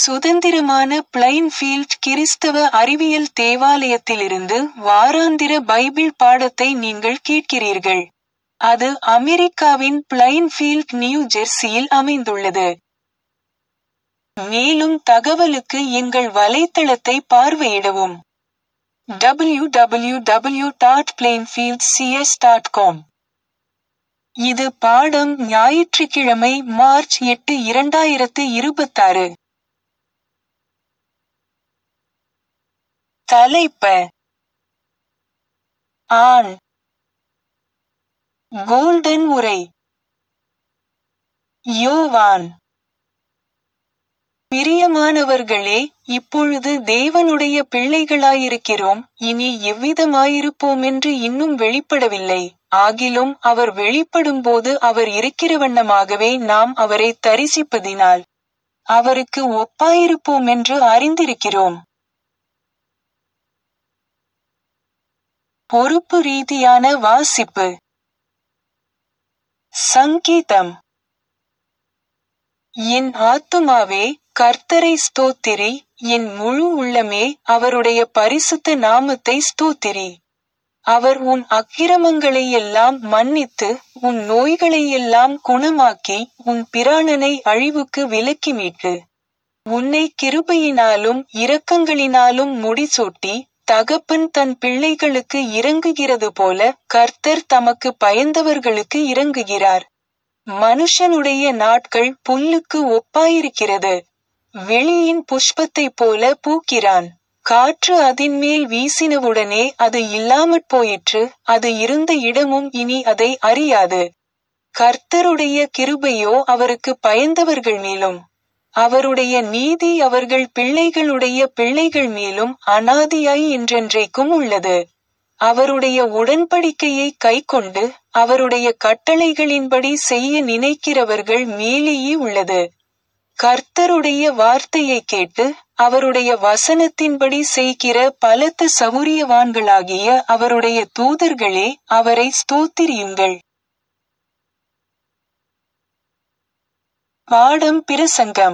சுதந்திரமான பிளைன்ஃபீல்ட் கிறிஸ்தவ அறிவியல் தேவாலயத்திலிருந்து வாராந்திர பைபிள் பாடத்தை நீங்கள் கேட்கிறீர்கள். அது அமெரிக்காவின் பிளைன்ஃபீல்ட் நியூ ஜெர்சியில் அமைந்துள்ளது. மேலும் தகவலுக்கு எங்கள் வலைத்தளத்தை பார்வையிடவும். www.plainfieldcs.com இது பாடம் ஞாயிற்றுக்கிழமை மார்ச் எட்டு இரண்டாயிரத்து இருபத்தாறு. தலைப்ப ஆண் கோல்டன் உரை யோவான் பிரியமானவர்களே இப்பொழுது தேவனுடைய பிள்ளைகளாயிருக்கிறோம் இனி எவ்விதமாயிருப்போமென்று இன்னும் வெளிப்படவில்லை ஆகிலும் அவர் வெளிப்படும்போது அவர் இருக்கிறவண்ணமாகவே நாம் அவரை தரிசிப்பதினால் அவருக்கு ஒப்பாயிருப்போமென்று அறிந்திருக்கிறோம் பொறுப்பு ரீதியான வாசிப்பு சங்கீதம் என் ஆத்துமாவே கர்த்தரை ஸ்தோத்திரி என் முழு உள்ளமே அவருடைய பரிசுத்த நாமத்தை ஸ்தோத்திரி அவர் உன் அக்கிரமங்களையெல்லாம் மன்னித்து உன் நோய்களையெல்லாம் குணமாக்கி உன் பிராணனை அழிவுக்கு விலக்கி மீட்டு உன்னை கிருபையினாலும் இரக்கங்களினாலும் முடிசூட்டி தகப்பன் தன் பிள்ளைகளுக்கு இறங்குகிறது போல கர்த்தர் தமக்கு பயந்தவர்களுக்கு இறங்குகிறார் மனுஷனுடைய நாட்கள் புல்லுக்கு ஒப்பாயிருக்கிறது வெளியின் புஷ்பத்தைப் போல பூக்கிறான் காற்று அதின்மேல் வீசினவுடனே அது இல்லாமற் போயிற்று அது இருந்த இடமும் இனி அதை அறியாது கர்த்தருடைய கிருபையோ அவருக்கு பயந்தவர்கள் மேலும் அவருடைய நீதி அவர்கள் பிள்ளைகளுடைய பிள்ளைகள் மேலும் அனாதியாய் என்றென்றைக்கும் உள்ளது அவருடைய உடன்படிக்கையை கைக்கொண்டு அவருடைய கட்டளைகளின்படி செய்ய நினைக்கிறவர்கள் மேலேயே உள்ளது கர்த்தருடைய வார்த்தையை கேட்டு அவருடைய வசனத்தின்படி செய்கிற பலத்த சவுரியவான்களாகிய அவருடைய தூதர்களே அவரை ஸ்தோத்திரியுங்கள் பாடம் பிரசங்கம்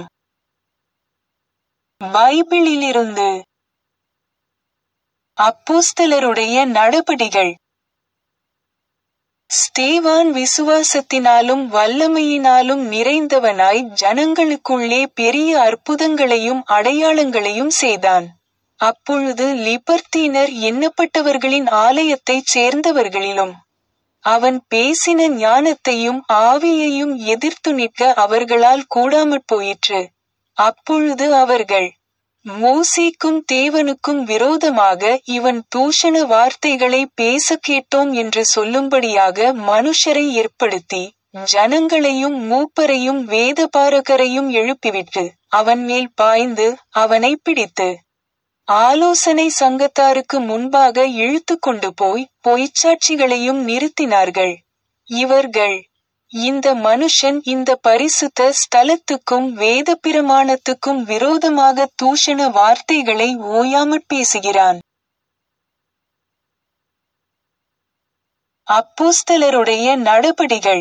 பைபிளிலிருந்து அப்போஸ்தலருடைய நடபடிகள் ஸ்தேவான் விசுவாசத்தினாலும் வல்லமையினாலும் நிறைந்தவனாய் ஜனங்களுக்குள்ளே பெரிய அற்புதங்களையும் அடையாளங்களையும் செய்தான் அப்பொழுது லிபர்த்தீனர் எண்ணப்பட்டவர்களின் ஆலயத்தைச் சேர்ந்தவர்களிலும் அவன் பேசின ஞானத்தையும் ஆவியையும் எதிர்த்து நிற்க அவர்களால் கூடாமற் போயிற்று அப்பொழுது அவர்கள் மோசேக்கும் தேவனுக்கும் விரோதமாக இவன் தூஷண வார்த்தைகளை பேச கேட்டோம் என்று சொல்லும்படியாக மனுஷரை ஏற்படுத்தி ஜனங்களையும் மூப்பரையும் வேதபாரகரையும் எழுப்பிவிட்டு அவன் மேல் பாய்ந்து அவனை பிடித்து ஆலோசனை சங்கத்தாருக்கு முன்பாக இழுத்து கொண்டு போய் பொய்ச்சாட்சிகளையும் நிறுத்தினார்கள் இவர்கள் இந்த மனுஷன் இந்த பரிசுத்த ஸ்தலத்துக்கும் வேத பிரமாணத்துக்கும் விரோதமாக தூஷண வார்த்தைகளை ஓயாமற் பேசுகிறான் அப்போஸ்தலருடைய நடபடிகள்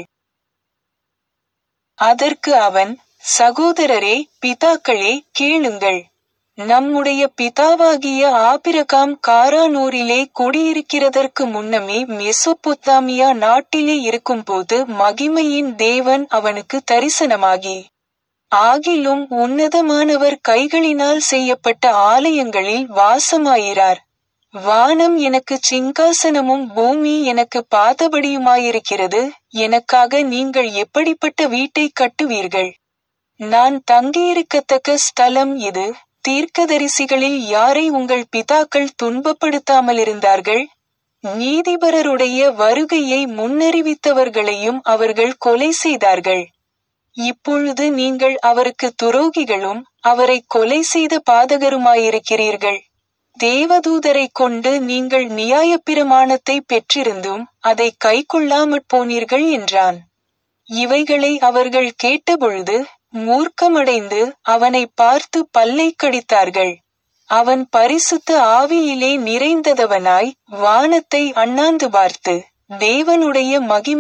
அதற்கு அவன் சகோதரரே பிதாக்களே கேளுங்கள் நம்முடைய பிதாவாகிய ஆபிரகாம் காரானூரிலே குடியிருக்கிறதற்கு முன்னமே மெசொப்பொத்தாமியா நாட்டிலே இருக்கும்போது மகிமையின் தேவன் அவனுக்கு தரிசனமாகி ஆகிலும் உன்னதமானவர் கைகளினால் செய்யப்பட்ட ஆலயங்களில் வாசமாயிரார் வானம் எனக்கு சிங்காசனமும் பூமி எனக்கு பாதபடியுமாயிருக்கிறது எனக்காக நீங்கள் எப்படிப்பட்ட வீட்டை கட்டுவீர்கள் நான் தங்கியிருக்கத்தக்க ஸ்தலம் இது தீர்க்கதரிசிகளில் யாரை உங்கள் பிதாக்கள் துன்பப்படுத்தாமல் இருந்தார்கள் நீதிபரருடைய வருகையை முன்னறிவித்தவர்களையும் அவர்கள் கொலை செய்தார்கள் இப்பொழுது நீங்கள் அவருக்கு துரோகிகளும் அவரை கொலை செய்த பாதகருமாயிருக்கிறீர்கள் தேவதூதரை கொண்டு நீங்கள் நியாயப்பிரமாணத்தை பெற்றிருந்தும் அதை கைக்கொள்ளாமற் போனீர்கள் என்றான் இவைகளை அவர்கள் கேட்டபொழுது மூர்க்கமடைந்து அவனை பார்த்து பல்லை கடித்தார்கள் அவன் பரிசுத்த ஆவியிலே நிறைந்ததவனாய் வானத்தை அண்ணாந்து பார்த்து தேவனுடைய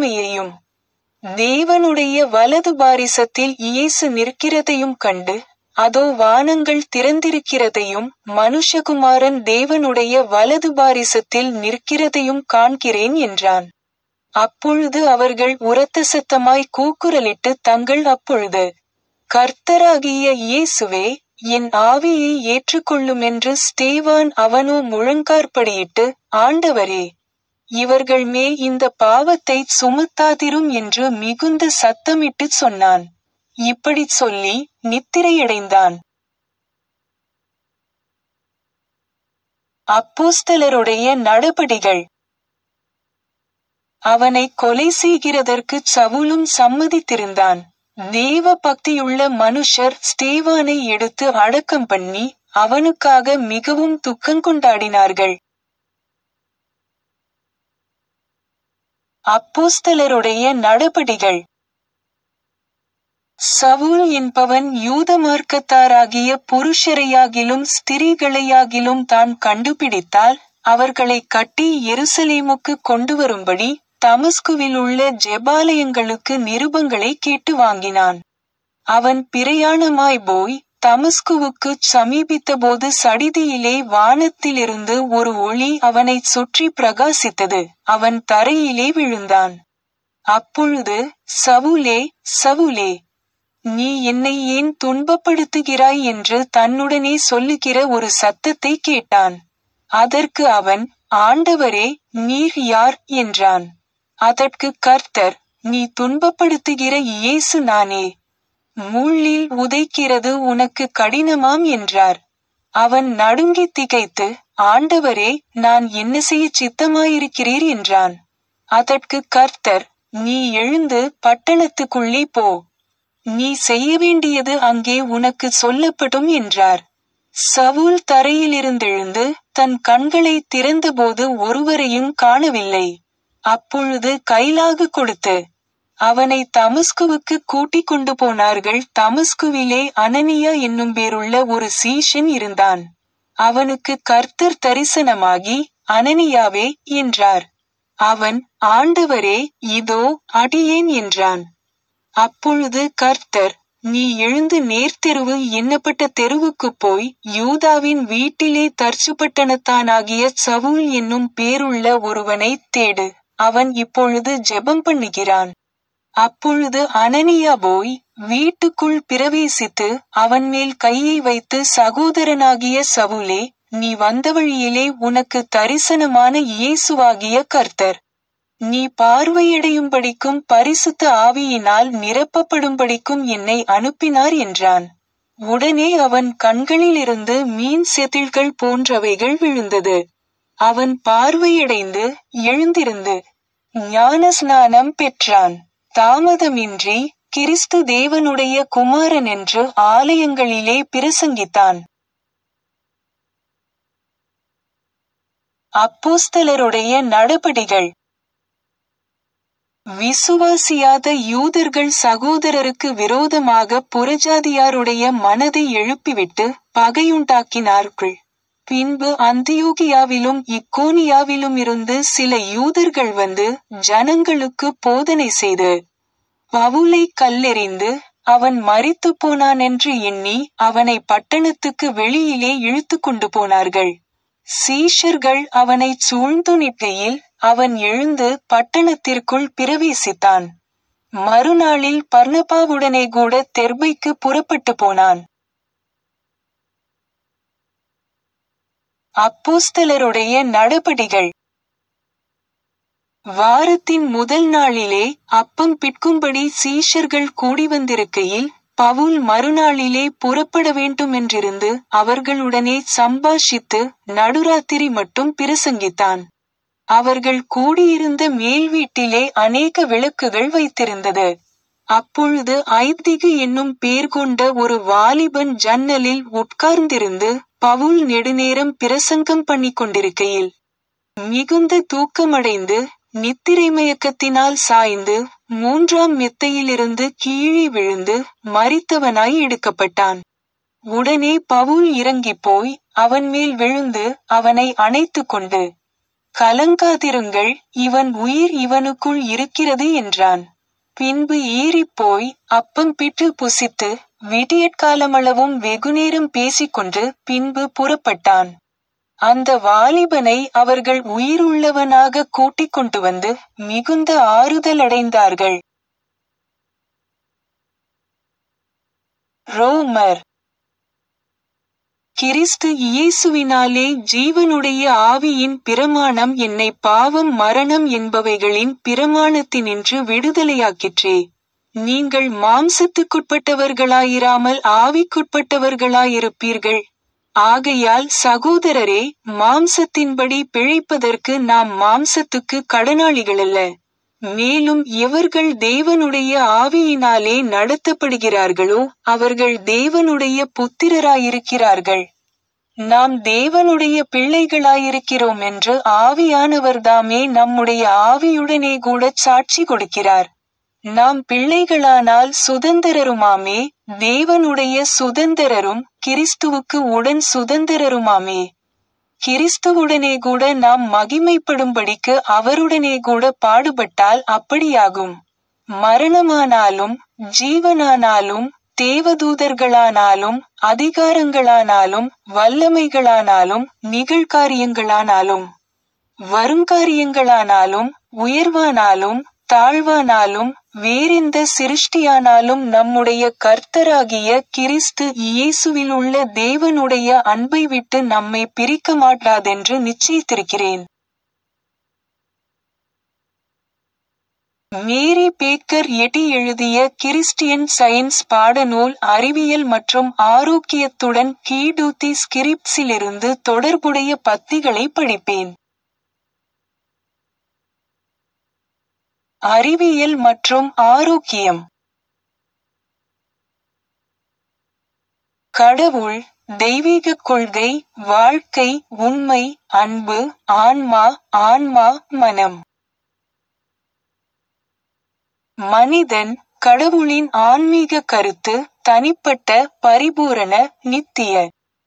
மகிமையையும் தேவனுடைய வலது பாரிசத்தில் இயேசு நிற்கிறதையும் கண்டு அதோ வானங்கள் திறந்திருக்கிறதையும் மனுஷகுமாரன் தேவனுடைய வலது பாரிசத்தில் நிற்கிறதையும் காண்கிறேன் என்றான் அப்பொழுது அவர்கள் உரத்த சத்தமாய் கூக்குரலிட்டு தங்கள் அப்பொழுது கர்த்தராகிய இயேசுவே என் ஆவியை ஏற்றுக்கொள்ளும் என்று ஸ்டேவான் அவனோ முழங்கார்படியிட்டு ஆண்டவரே இவர்கள் மேல் இந்த பாவத்தை சுமத்தாதிரும் என்று மிகுந்த சத்தமிட்டுச் சொன்னான் இப்படிச் சொல்லி நித்திரையடைந்தான் அப்போஸ்தலருடைய நடபடிகள் அவனை கொலை செய்கிறதற்கு சவுலும் சம்மதித்திருந்தான் தேவ பக்தியுள்ள மனுஷர் ஸ்டேவானை எடுத்து அடக்கம் பண்ணி அவனுக்காக மிகவும் துக்கங்கொண்டாடினார்கள் அப்போஸ்தலருடைய நடபடிகள் சவுல் என்பவன் யூத மார்க்கத்தாராகிய புருஷரையாகிலும் ஸ்திரீகளையாகிலும் தான் கண்டுபிடித்தால் அவர்களை கட்டி எருசலேமுக்கு கொண்டு வரும்படி தமஸ்குவில் உள்ள ஜெபாலயங்களுக்கு நிருபங்களை கேட்டு வாங்கினான் அவன் பிரயாணமாய் போய் தமஸ்குவுக்கு சமீபித்தபோது சடிதியிலே வானத்திலிருந்து ஒரு ஒளி அவனைச் சுற்றி பிரகாசித்தது அவன் தரையிலே விழுந்தான் அப்பொழுது சவுலே சவுலே நீ என்னை ஏன் துன்பப்படுத்துகிறாய் என்று தன்னுடனே சொல்லுகிற ஒரு சத்தத்தை கேட்டான் அதற்கு அவன் ஆண்டவரே நீர் யார் என்றான் அதற்கு கர்த்தர் நீ துன்பப்படுத்துகிற இயேசு நானே முள்ளில் உதைக்கிறது உனக்கு கடினமாம் என்றார் அவன் நடுங்கி திகைத்து ஆண்டவரே நான் என்ன செய்ய சித்தமாயிருக்கிறீர் என்றான் அதற்கு கர்த்தர் நீ எழுந்து பட்டணத்துக்குள்ளே போ நீ செய்ய வேண்டியது அங்கே உனக்கு சொல்லப்படும் என்றார் சவுல் தரையிலிருந்தெழுந்து தன் கண்களை திறந்தபோது ஒருவரையும் காணவில்லை அப்பொழுது கைலாகு கொடுத்து அவனை தமஸ்குவுக்கு கூட்டிக் கொண்டு போனார்கள் தமஸ்குவிலே அனனியா என்னும் பேருள்ள ஒரு சீஷன் இருந்தான் அவனுக்கு கர்த்தர் தரிசனமாகி அனனியாவே என்றார் அவன் ஆண்டவரே இதோ அடியேன் என்றான் அப்பொழுது கர்த்தர் நீ எழுந்து நேர்த்தெருவு எண்ணப்பட்ட தெருவுக்குப் போய் யூதாவின் வீட்டிலே தர்சுபட்டணத்தானாகிய சவுல் என்னும் பேருள்ள ஒருவனைத் தேடு அவன் இப்பொழுது ஜெபம் பண்ணுகிறான் அப்பொழுது அனனியா போய் வீட்டுக்குள் பிரவேசித்து அவன் மேல் கையை வைத்து சகோதரனாகிய சவுலே நீ வந்த வழியிலே உனக்கு தரிசனமான இயேசுவாகிய கர்த்தர் நீ பார்வையடையும்படிக்கும் பரிசுத்த ஆவியினால் நிரப்பப்படும்படிக்கும் என்னை அனுப்பினார் என்றான் உடனே அவன் கண்களிலிருந்து மீன் செதில்கள் போன்றவைகள் விழுந்தது அவன் பார்வையடைந்து எழுந்திருந்து ஞான ஸ்நானம் பெற்றான் தாமதமின்றி கிறிஸ்து தேவனுடைய குமாரன் என்று ஆலயங்களிலே பிரசங்கித்தான் அப்போஸ்தலருடைய நடபடிகள் விசுவாசியாத யூதர்கள் சகோதரருக்கு விரோதமாக புறஜாதியாருடைய மனதை எழுப்பிவிட்டு பகையுண்டாக்கினார்கள் பின்பு அந்தியோகியாவிலும் இக்கோனியாவிலும் இருந்து சில யூதர்கள் வந்து ஜனங்களுக்கு போதனை செய்து பவுலை கல்லெறிந்து அவன் மரித்து போனான் என்று எண்ணி அவனை பட்டணத்துக்கு வெளியிலே இழுத்து கொண்டு போனார்கள் சீஷர்கள் அவனை சூழ்ந்து நிற்கையில் அவன் எழுந்து பட்டணத்திற்குள் பிரவேசித்தான் மறுநாளில் பர்ணபாவுடனே கூட தெர்பைக்கு புறப்பட்டு போனான் அப்போஸ்தலருடைய நடபடிகள் வாரத்தின் முதல் நாளிலே அப்பம் பிற்கும்படி சீஷர்கள் கூடி வந்திருக்கையில் பவுல் மறுநாளிலே புறப்பட வேண்டுமென்றிருந்து அவர்களுடனே சம்பாஷித்து நடுராத்திரி மட்டும் பிரசங்கித்தான் அவர்கள் கூடியிருந்த மேல் வீட்டிலே அநேக விளக்குகள் வைத்திருந்தது அப்பொழுது ஐத்திகு என்னும் பேர் கொண்ட ஒரு வாலிபன் ஜன்னலில் உட்கார்ந்திருந்து பவுல் நெடுநேரம் பிரசங்கம் பண்ணிக் கொண்டிருக்கையில் மிகுந்த தூக்கமடைந்து நித்திரை மயக்கத்தினால் சாய்ந்து மூன்றாம் மெத்தையிலிருந்து கீழே விழுந்து மரித்தவனாய் எடுக்கப்பட்டான் உடனே பவுல் இறங்கிப் போய் அவன் மேல் விழுந்து அவனை அணைத்துக் கொண்டு கலங்காதிருங்கள் இவன் உயிர் இவனுக்குள் இருக்கிறது என்றான் பின்பு ஏறிப்போய் அப்பம் பிட்டு புசித்து விடியற்காலமளவும் வெகுநேரம் பேசிக்கொண்டு பின்பு புறப்பட்டான் அந்த வாலிபனை அவர்கள் உயிருள்ளவனாக கூட்டிக் கொண்டு வந்து மிகுந்த ஆறுதலடைந்தார்கள் ரோமர் கிறிஸ்து இயேசுவினாலே ஜீவனுடைய ஆவியின் பிரமாணம் என்னை பாவம் மரணம் என்பவைகளின் பிரமாணத்தினின்று விடுதலையாக்கிற்றே நீங்கள் மாம்சத்துக்குட்பட்டவர்களாயிராமல் ஆவிக்குட்பட்டவர்களாயிருப்பீர்கள் ஆகையால் சகோதரரே மாம்சத்தின்படி பிழைப்பதற்கு நாம் மாம்சத்துக்கு கடனாளிகளல்ல மேலும் எவர்கள் தேவனுடைய ஆவியினாலே நடத்தப்படுகிறார்களோ அவர்கள் தேவனுடைய புத்திரராயிருக்கிறார்கள் நாம் தேவனுடைய பிள்ளைகளாயிருக்கிறோம் என்று ஆவியானவர்தாமே நம்முடைய ஆவியுடனே கூட சாட்சி கொடுக்கிறார் நாம் பிள்ளைகளானால் சுதந்திரருமாமே தேவனுடைய சுதந்திரரும் கிறிஸ்துவுக்கு உடன் சுதந்திரருமாமே கிறிஸ்துவுடனே கூட நாம் மகிமைப்படும்படிக்கு அவருடனே கூட பாடுபட்டால் அப்படியாகும் மரணமானாலும் ஜீவனானாலும் தேவதூதர்களானாலும் அதிகாரங்களானாலும் வல்லமைகளானாலும் நிகழ்காரியங்களானாலும் வருங்காரியங்களானாலும் உயர்வானாலும் தாழ்வானாலும் வேறெந்த சிருஷ்டியானாலும் நம்முடைய கர்த்தராகிய கிறிஸ்து இயேசுவிலுள்ள தேவனுடைய அன்பை விட்டு நம்மை பிரிக்க மாட்டாதென்று நிச்சயித்திருக்கிறேன் மேரி பேக்கர் எட்டி எழுதிய கிறிஸ்டியன் சயின்ஸ் பாடநூல் அறிவியல் மற்றும் ஆரோக்கியத்துடன் கீடூத்தி ஸ்கிரிப்ட்ஸிலிருந்து தொடர்புடைய பத்திகளை படிப்பேன் அறிவியல் மற்றும் ஆரோக்கியம் கடவுள் தெய்வீக கொள்கை வாழ்க்கை உண்மை அன்பு ஆன்மா ஆன்மா மனம் மனிதன் கடவுளின் ஆன்மீக கருத்து தனிப்பட்ட பரிபூரண நித்திய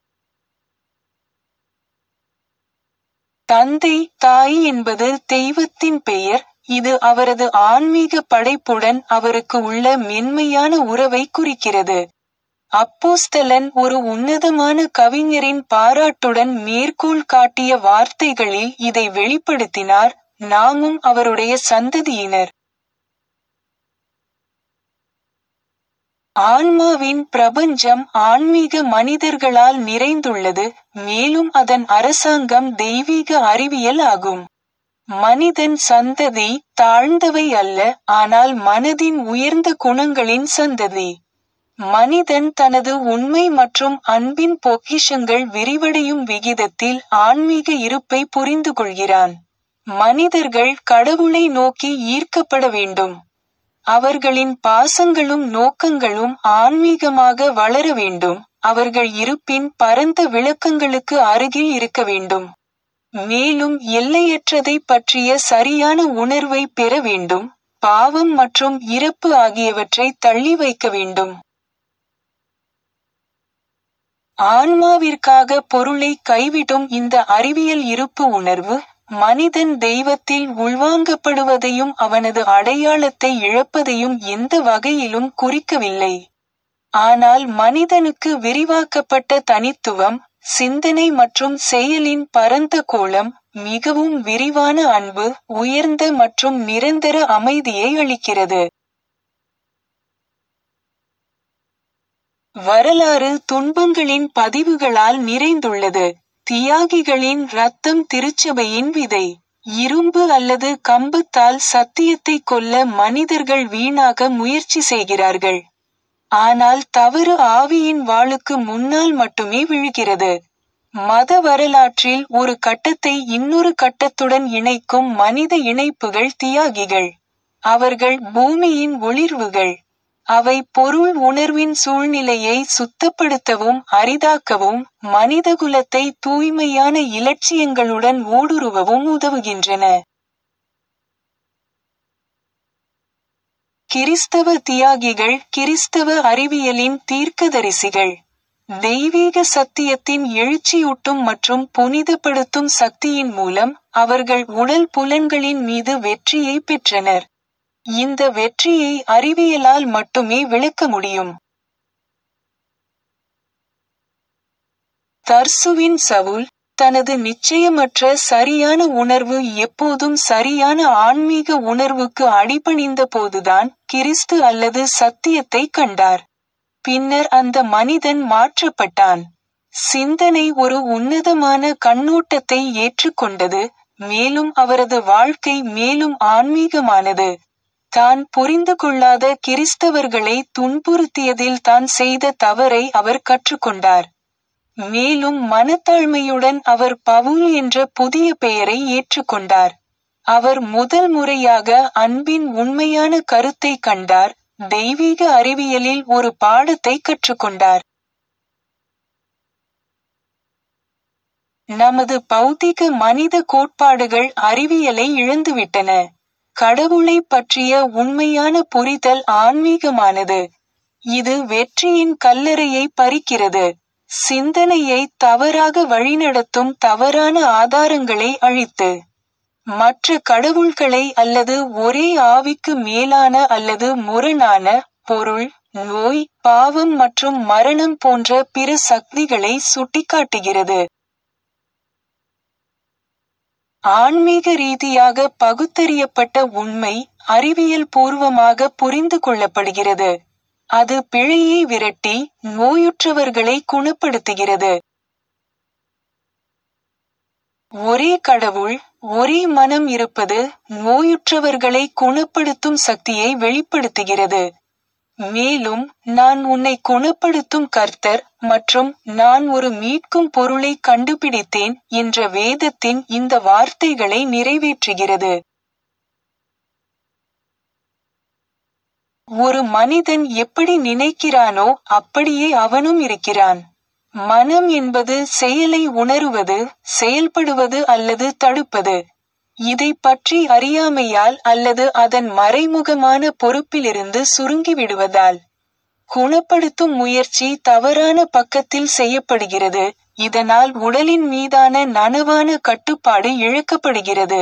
தந்தை தாய் என்பது தெய்வத்தின் பெயர் இது அவரது ஆன்மீக படைப்புடன் அவருக்கு உள்ள மென்மையான உறவை குறிக்கிறது அப்போஸ்தலன் ஒரு உன்னதமான கவிஞரின் பாராட்டுடன் மேற்கோள் காட்டிய வார்த்தைகளில் இதை வெளிப்படுத்தினார் நாமும் அவருடைய சந்ததியினர் ஆன்மாவின் பிரபஞ்சம் ஆன்மீக மனிதர்களால் நிறைந்துள்ளது மேலும் அதன் அரசாங்கம் தெய்வீக அறிவியல் ஆகும் மனிதன் சந்ததி தாழ்ந்தவை அல்ல ஆனால் மனதின் உயர்ந்த குணங்களின் சந்ததி மனிதன் தனது உண்மை மற்றும் அன்பின் பொக்கிஷங்கள் விரிவடையும் விகிதத்தில் ஆன்மீக இருப்பை புரிந்து கொள்கிறான் மனிதர்கள் கடவுளை நோக்கி ஈர்க்கப்பட வேண்டும் அவர்களின் பாசங்களும் நோக்கங்களும் ஆன்மீகமாக வளர வேண்டும் அவர்கள் இருப்பின் பரந்த விளக்கங்களுக்கு அருகில் இருக்க வேண்டும் மேலும் எல்லையற்றதை பற்றிய சரியான உணர்வை பெற வேண்டும் பாவம் மற்றும் இறப்பு ஆகியவற்றை தள்ளி வைக்க வேண்டும் ஆன்மாவிற்காக பொருளை கைவிடும் இந்த அறிவியல் இருப்பு உணர்வு மனிதன் தெய்வத்தில் உள்வாங்கப்படுவதையும் அவனது அடையாளத்தை இழப்பதையும் எந்த வகையிலும் குறிக்கவில்லை ஆனால் மனிதனுக்கு விரிவாக்கப்பட்ட தனித்துவம் சிந்தனை மற்றும் செயலின் பரந்த கோளம் மிகவும் விரிவான அன்பு உயர்ந்த மற்றும் நிரந்தர அமைதியை அளிக்கிறது வரலாறு துன்பங்களின் பதிவுகளால் நிறைந்துள்ளது தியாகிகளின் ரத்தம் திருச்சபையின் விதை இரும்பு அல்லது கம்பத்தால் சத்தியத்தை கொல்ல மனிதர்கள் வீணாக முயற்சி செய்கிறார்கள் ஆனால் தவறு ஆவியின் வாளுக்கு முன்னால் மட்டுமே விழுகிறது மத வரலாற்றில் ஒரு கட்டத்தை இன்னொரு கட்டத்துடன் இணைக்கும் மனித இணைப்புகள் தியாகிகள் அவர்கள் பூமியின் ஒளிர்வுகள் அவை பொருள் உணர்வின் சூழ்நிலையை சுத்தப்படுத்தவும் அரிதாக்கவும் மனிதகுலத்தை தூய்மையான இலட்சியங்களுடன் ஊடுருவவும் உதவுகின்றன கிறிஸ்தவ தியாகிகள் கிறிஸ்தவ அறிவியலின் தீர்க்கதரிசிகள் தெய்வீக சத்தியத்தின் எழுச்சியூட்டும் மற்றும் புனிதப்படுத்தும் சக்தியின் மூலம் அவர்கள் உடல் புலன்களின் மீது வெற்றியை பெற்றனர் இந்த வெற்றியை அறிவியலால் மட்டுமே விளக்க முடியும் தர்சுவின் சவுல் தனது நிச்சயமற்ற சரியான உணர்வு எப்போதும் சரியான ஆன்மீக உணர்வுக்கு அடிபணிந்த போதுதான் கிறிஸ்து அல்லது சத்தியத்தை கண்டார் பின்னர் அந்த மனிதன் மாற்றப்பட்டான் சிந்தனை ஒரு உன்னதமான கண்ணோட்டத்தை ஏற்றுக்கொண்டது மேலும் அவரது வாழ்க்கை மேலும் ஆன்மீகமானது தான் புரிந்து கொள்ளாத கிறிஸ்தவர்களை துன்புறுத்தியதில் தான் செய்த தவறை அவர் கற்றுக்கொண்டார் மேலும் மனத்தாழ்மையுடன் அவர் பவுல் என்ற புதிய பெயரை ஏற்றுக்கொண்டார் அவர் முதல் முறையாக அன்பின் உண்மையான கருத்தை கண்டார் தெய்வீக அறிவியலில் ஒரு பாடத்தை கற்றுக்கொண்டார் நமது பௌதிக மனித கோட்பாடுகள் அறிவியலை இழந்துவிட்டன கடவுளை பற்றிய உண்மையான புரிதல் ஆன்மீகமானது இது வெற்றியின் கல்லறையை பறிக்கிறது சிந்தனையை தவறாக வழிநடத்தும் தவறான ஆதாரங்களை அழித்து மற்ற கடவுள்களை அல்லது ஒரே ஆவிக்கு மேலான அல்லது முரணான பொருள் நோய் பாவம் மற்றும் மரணம் போன்ற பிற சக்திகளை சுட்டிக்காட்டுகிறது ஆன்மீக ரீதியாக பகுத்தறியப்பட்ட உண்மை அறிவியல் பூர்வமாக புரிந்து கொள்ளப்படுகிறது அது பிழையை விரட்டி நோயுற்றவர்களை குணப்படுத்துகிறது ஒரே கடவுள் ஒரே மனம் இருப்பது நோயுற்றவர்களை குணப்படுத்தும் சக்தியை வெளிப்படுத்துகிறது மேலும் நான் உன்னை குணப்படுத்தும் கர்த்தர் மற்றும் நான் ஒரு மீட்கும் பொருளை கண்டுபிடித்தேன் என்ற வேதத்தின் இந்த வார்த்தைகளை நிறைவேற்றுகிறது ஒரு மனிதன் எப்படி நினைக்கிறானோ அப்படியே அவனும் இருக்கிறான் மனம் என்பது செயலை உணருவது செயல்படுவது அல்லது தடுப்பது இதை பற்றி அறியாமையால் அல்லது அதன் மறைமுகமான பொறுப்பிலிருந்து சுருங்கிவிடுவதால் குணப்படுத்தும் முயற்சி தவறான பக்கத்தில் செய்யப்படுகிறது இதனால் உடலின் மீதான நனவான கட்டுப்பாடு இழக்கப்படுகிறது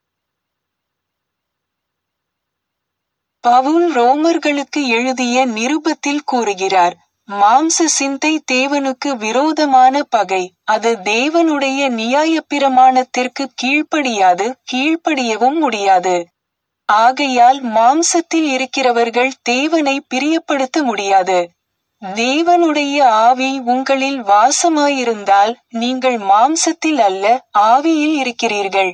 பவுல் ரோமர்களுக்கு எழுதிய நிருபத்தில் கூறுகிறார் மாம்ச சிந்தை தேவனுக்கு விரோதமான பகை அது தேவனுடைய நியாயப்பிரமாணத்திற்கு கீழ்ப்படியாது கீழ்ப்படியவும் முடியாது ஆகையால் மாம்சத்தில் இருக்கிறவர்கள் தேவனை பிரியப்படுத்த முடியாது தேவனுடைய ஆவி உங்களில் வாசமாயிருந்தால் நீங்கள் மாம்சத்தில் அல்ல ஆவியில் இருக்கிறீர்கள்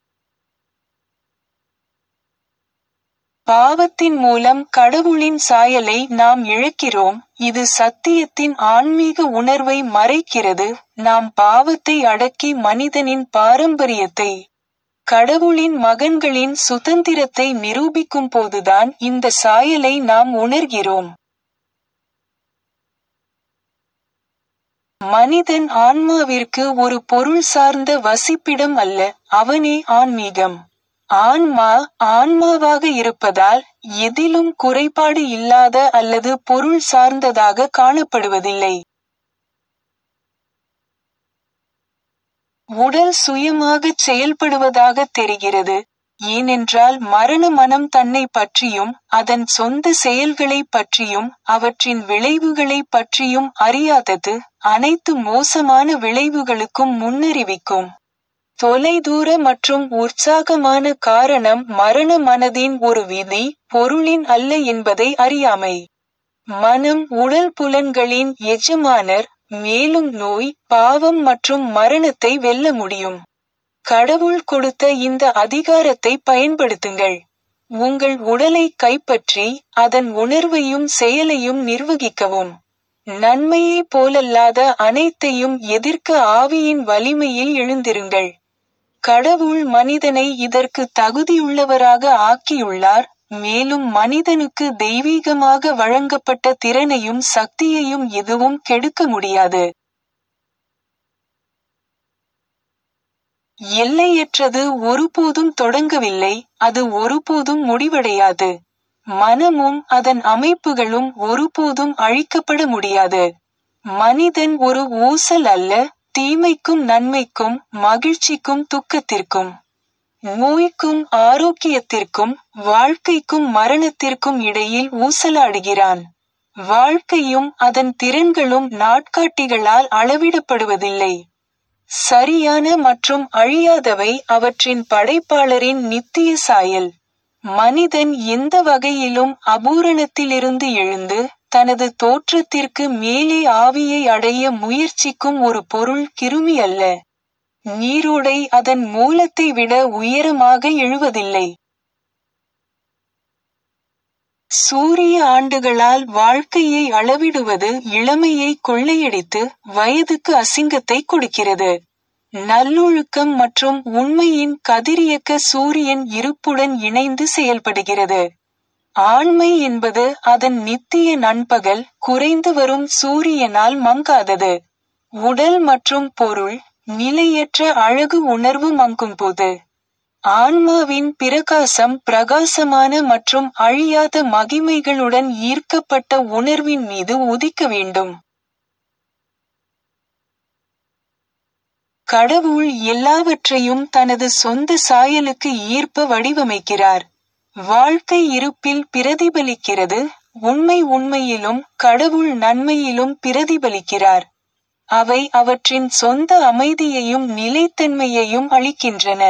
பாவத்தின் மூலம் கடவுளின் சாயலை நாம் இழக்கிறோம் இது சத்தியத்தின் ஆன்மீக உணர்வை மறைக்கிறது நாம் பாவத்தை அடக்கி மனிதனின் பாரம்பரியத்தை கடவுளின் மகன்களின் சுதந்திரத்தை நிரூபிக்கும் போதுதான் இந்த சாயலை நாம் உணர்கிறோம் மனிதன் ஆன்மாவிற்கு ஒரு பொருள் சார்ந்த வசிப்பிடம் அல்ல அவனே ஆன்மீகம் ஆன்மா ஆன்மாவாக இருப்பதால் எதிலும் குறைபாடு இல்லாத அல்லது பொருள் சார்ந்ததாக காணப்படுவதில்லை உடல் சுயமாகச் செயல்படுவதாக தெரிகிறது ஏனென்றால் மரண மனம் தன்னை பற்றியும் அதன் சொந்த செயல்களை பற்றியும் அவற்றின் விளைவுகளை பற்றியும் அறியாதது அனைத்து மோசமான விளைவுகளுக்கும் முன்னறிவிக்கும் தொலைதூர மற்றும் உற்சாகமான காரணம் மரண மனதின் ஒரு விதி பொருளின் அல்ல என்பதை அறியாமை மனம் உடல் புலன்களின் எஜமானர் மேலும் நோய் பாவம் மற்றும் மரணத்தை வெல்ல முடியும் கடவுள் கொடுத்த இந்த அதிகாரத்தை பயன்படுத்துங்கள் உங்கள் உடலை கைப்பற்றி அதன் உணர்வையும் செயலையும் நிர்வகிக்கவும் நன்மையைப் போலல்லாத அனைத்தையும் எதிர்க்க ஆவியின் வலிமையில் எழுந்திருங்கள் கடவுள் மனிதனை இதற்கு தகுதியுள்ளவராக ஆக்கியுள்ளார் மேலும் மனிதனுக்கு தெய்வீகமாக வழங்கப்பட்ட திறனையும் சக்தியையும் எதுவும் கெடுக்க முடியாது எல்லையற்றது ஒருபோதும் தொடங்கவில்லை அது ஒருபோதும் முடிவடையாது மனமும் அதன் அமைப்புகளும் ஒருபோதும் அழிக்கப்பட முடியாது மனிதன் ஒரு ஊசல் அல்ல தீமைக்கும் நன்மைக்கும் மகிழ்ச்சிக்கும் துக்கத்திற்கும் நோய்க்கும் ஆரோக்கியத்திற்கும் வாழ்க்கைக்கும் மரணத்திற்கும் இடையில் ஊசலாடுகிறான் வாழ்க்கையும் அதன் திறன்களும் நாட்காட்டிகளால் அளவிடப்படுவதில்லை சரியான மற்றும் அழியாதவை அவற்றின் படைப்பாளரின் நித்திய சாயல் மனிதன் எந்த வகையிலும் அபூரணத்திலிருந்து எழுந்து தனது தோற்றத்திற்கு மேலே ஆவியை அடைய முயற்சிக்கும் ஒரு பொருள் கிருமி அல்ல நீரோடை அதன் மூலத்தை விட உயரமாக எழுவதில்லை சூரிய ஆண்டுகளால் வாழ்க்கையை அளவிடுவது இளமையை கொள்ளையடித்து வயதுக்கு அசிங்கத்தை கொடுக்கிறது நல்லொழுக்கம் மற்றும் உண்மையின் கதிரியக்க சூரியன் இருப்புடன் இணைந்து செயல்படுகிறது ஆண்மை என்பது அதன் நித்திய நண்பகல் குறைந்து வரும் சூரியனால் மங்காதது உடல் மற்றும் பொருள் நிலையற்ற அழகு உணர்வு மங்கும்போது ஆன்மாவின் பிரகாசம் பிரகாசமான மற்றும் அழியாத மகிமைகளுடன் ஈர்க்கப்பட்ட உணர்வின் மீது உதிக்க வேண்டும் கடவுள் எல்லாவற்றையும் தனது சொந்த சாயலுக்கு ஈர்ப்ப வடிவமைக்கிறார் வாழ்க்கை இருப்பில் பிரதிபலிக்கிறது உண்மை உண்மையிலும் கடவுள் நன்மையிலும் பிரதிபலிக்கிறார் அவை அவற்றின் சொந்த அமைதியையும் நிலைத்தன்மையையும் அளிக்கின்றன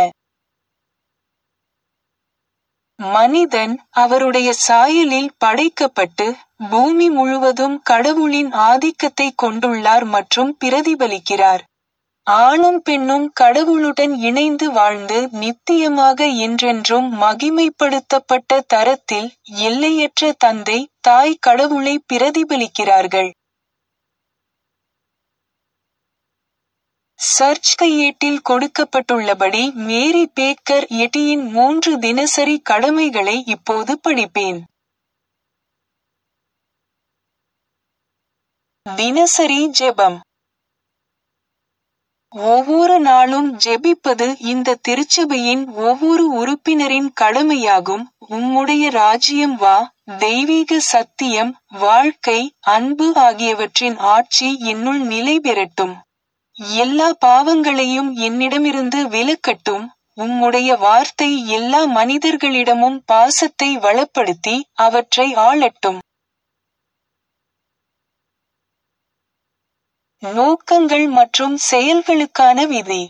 மனிதன் அவருடைய சாயலில் படைக்கப்பட்டு பூமி முழுவதும் கடவுளின் ஆதிக்கத்தை கொண்டுள்ளார் மற்றும் பிரதிபலிக்கிறார் ஆணும் பெண்ணும் கடவுளுடன் இணைந்து வாழ்ந்து நித்தியமாக என்றென்றும் மகிமைப்படுத்தப்பட்ட தரத்தில் எல்லையற்ற தந்தை தாய் கடவுளை பிரதிபலிக்கிறார்கள் சர்ச் கையேட்டில் கொடுக்கப்பட்டுள்ளபடி மேரி பேக்கர் எட்டியின் மூன்று தினசரி கடமைகளை இப்போது படிப்பேன் தினசரி ஜெபம் ஒவ்வொரு நாளும் ஜெபிப்பது இந்த திருச்சபையின் ஒவ்வொரு உறுப்பினரின் கடமையாகும் உம்முடைய ராஜ்யம் வா தெய்வீக சத்தியம் வாழ்க்கை அன்பு ஆகியவற்றின் ஆட்சி என்னுள் நிலை பெறட்டும் எல்லா பாவங்களையும் என்னிடமிருந்து விலக்கட்டும் உம்முடைய வார்த்தை எல்லா மனிதர்களிடமும் பாசத்தை வளப்படுத்தி அவற்றை ஆளட்டும் நோக்கங்கள் மற்றும் செயல்களுக்கான விதி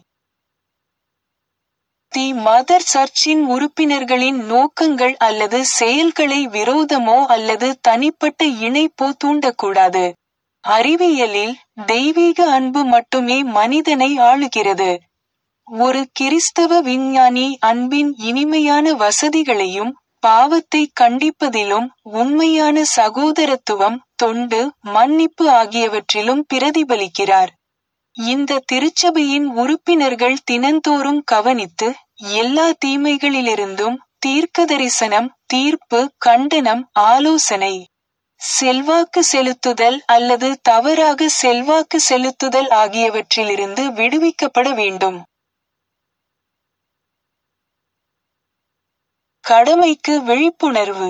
தி மதர் சர்ச்சின் உறுப்பினர்களின் நோக்கங்கள் அல்லது செயல்களை விரோதமோ அல்லது தனிப்பட்ட இணைப்போ தூண்டக்கூடாது அறிவியலில் தெய்வீக அன்பு மட்டுமே மனிதனை ஆளுகிறது ஒரு கிறிஸ்தவ விஞ்ஞானி அன்பின் இனிமையான வசதிகளையும் பாவத்தை கண்டிப்பதிலும் உண்மையான சகோதரத்துவம் தொண்டு மன்னிப்பு ஆகியவற்றிலும் பிரதிபலிக்கிறார் இந்த திருச்சபையின் உறுப்பினர்கள் தினந்தோறும் கவனித்து எல்லா தீமைகளிலிருந்தும் தீர்க்க தரிசனம் தீர்ப்பு கண்டனம் ஆலோசனை செல்வாக்கு செலுத்துதல் அல்லது தவறாக செல்வாக்கு செலுத்துதல் ஆகியவற்றிலிருந்து விடுவிக்கப்பட வேண்டும் கடமைக்கு விழிப்புணர்வு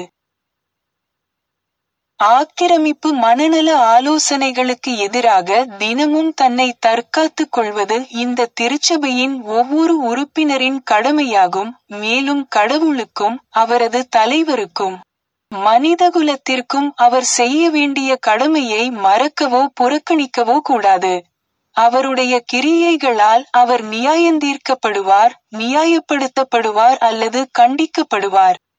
ஆக்கிரமிப்பு மனநல ஆலோசனைகளுக்கு எதிராக தினமும் தன்னை தற்காத்துக் கொள்வது இந்த திருச்சபையின் ஒவ்வொரு உறுப்பினரின் கடமையாகும் மேலும் கடவுளுக்கும் அவரது தலைவருக்கும் மனிதகுலத்திற்கும் அவர் செய்ய வேண்டிய கடமையை மறக்கவோ புறக்கணிக்கவோ கூடாது அவருடைய கிரியைகளால் அவர் நியாயந்தீர்க்கப்படுவார் நியாயப்படுத்தப்படுவார் அல்லது கண்டிக்கப்படுவார்